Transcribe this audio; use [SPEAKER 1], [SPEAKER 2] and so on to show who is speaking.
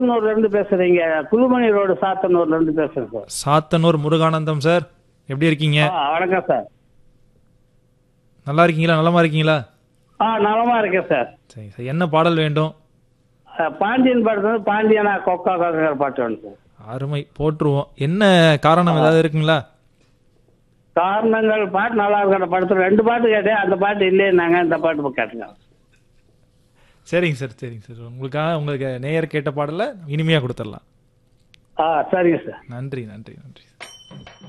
[SPEAKER 1] சாத்தனூர்ல இருந்து பேசுறீங்க குழுமணி ரோடு சாத்தனூர்ல இருந்து பேசுறேன் சார்
[SPEAKER 2] சாத்தனூர் முருகானந்தம் சார் எப்படி இருக்கீங்க
[SPEAKER 1] ஆ, வணக்கம் சார்
[SPEAKER 2] நல்லா இருக்கீங்களா நலமா இருக்கீங்களா
[SPEAKER 1] ஆ நலமா இருக்கேன் சார்
[SPEAKER 2] சரி சார் என்ன பாடல் வேண்டும்
[SPEAKER 1] ஆ, பாண்டியன் படத்துல இருந்து பாண்டியனா கொக்கா கொக்கா பாட்டு வேணும் சார்
[SPEAKER 2] அருமை போட்டுருவோம் என்ன காரணம் ஏதாவது இருக்குங்களா
[SPEAKER 1] காரணங்கள் பாட்டு நல்லா இருக்கிற படத்துல ரெண்டு பாட்டு கேட்டேன் அந்த பாட்டு இல்லைன்னாங்க இந்த பாட்டு கேட்டுங்க
[SPEAKER 2] சரிங்க சார் சரிங்க சார் உங்களுக்காக உங்களுக்கு நேயர் கேட்ட பாடலை இனிமையாக கொடுத்துடலாம்
[SPEAKER 1] ஆ சரிங்க சார்
[SPEAKER 2] நன்றி நன்றி நன்றி